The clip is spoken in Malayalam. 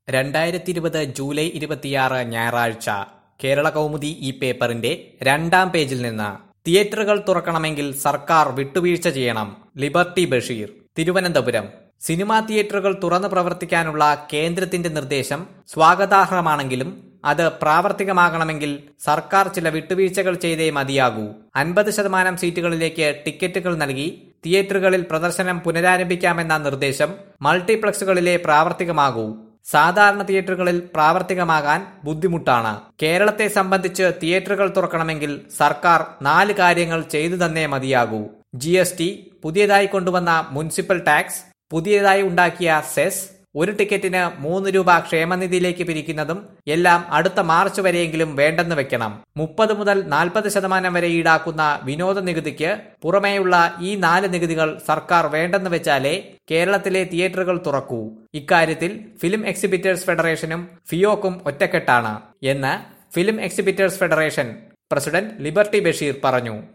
രണ്ടായിരത്തി ഇരുപത് ജൂലൈ ഇരുപത്തിയാറ് ഞായറാഴ്ച കേരള കൗമുദി ഈ പേപ്പറിന്റെ രണ്ടാം പേജിൽ നിന്ന് തിയേറ്ററുകൾ തുറക്കണമെങ്കിൽ സർക്കാർ വിട്ടുവീഴ്ച ചെയ്യണം ലിബർട്ടി ബഷീർ തിരുവനന്തപുരം സിനിമാ തിയേറ്ററുകൾ തുറന്നു പ്രവർത്തിക്കാനുള്ള കേന്ദ്രത്തിന്റെ നിർദ്ദേശം സ്വാഗതാർഹമാണെങ്കിലും അത് പ്രാവർത്തികമാകണമെങ്കിൽ സർക്കാർ ചില വിട്ടുവീഴ്ചകൾ ചെയ്തേ മതിയാകൂ അൻപത് ശതമാനം സീറ്റുകളിലേക്ക് ടിക്കറ്റുകൾ നൽകി തിയേറ്ററുകളിൽ പ്രദർശനം പുനരാരംഭിക്കാമെന്ന നിർദ്ദേശം മൾട്ടിപ്ലക്സുകളിലെ പ്രാവർത്തികമാകൂ സാധാരണ തിയേറ്ററുകളിൽ പ്രാവർത്തികമാകാൻ ബുദ്ധിമുട്ടാണ് കേരളത്തെ സംബന്ധിച്ച് തിയേറ്ററുകൾ തുറക്കണമെങ്കിൽ സർക്കാർ നാല് കാര്യങ്ങൾ ചെയ്തു തന്നേ മതിയാകൂ ജി എസ് ടി പുതിയതായി കൊണ്ടുവന്ന മുനിസിപ്പൽ ടാക്സ് പുതിയതായി ഉണ്ടാക്കിയ സെസ് ഒരു ടിക്കറ്റിന് മൂന്ന് രൂപ ക്ഷേമനിധിയിലേക്ക് പിരിക്കുന്നതും എല്ലാം അടുത്ത മാർച്ച് വരെയെങ്കിലും വേണ്ടെന്ന് വെക്കണം മുപ്പത് മുതൽ നാൽപ്പത് ശതമാനം വരെ ഈടാക്കുന്ന വിനോദ നികുതിക്ക് പുറമേയുള്ള ഈ നാല് നികുതികൾ സർക്കാർ വേണ്ടെന്ന് വെച്ചാലേ കേരളത്തിലെ തിയേറ്ററുകൾ തുറക്കൂ ഇക്കാര്യത്തിൽ ഫിലിം എക്സിബിറ്റേഴ്സ് ഫെഡറേഷനും ഫിയോക്കും ഒറ്റക്കെട്ടാണ് എന്ന് film exhibitors federation president Liberty Basheer പറഞ്ഞു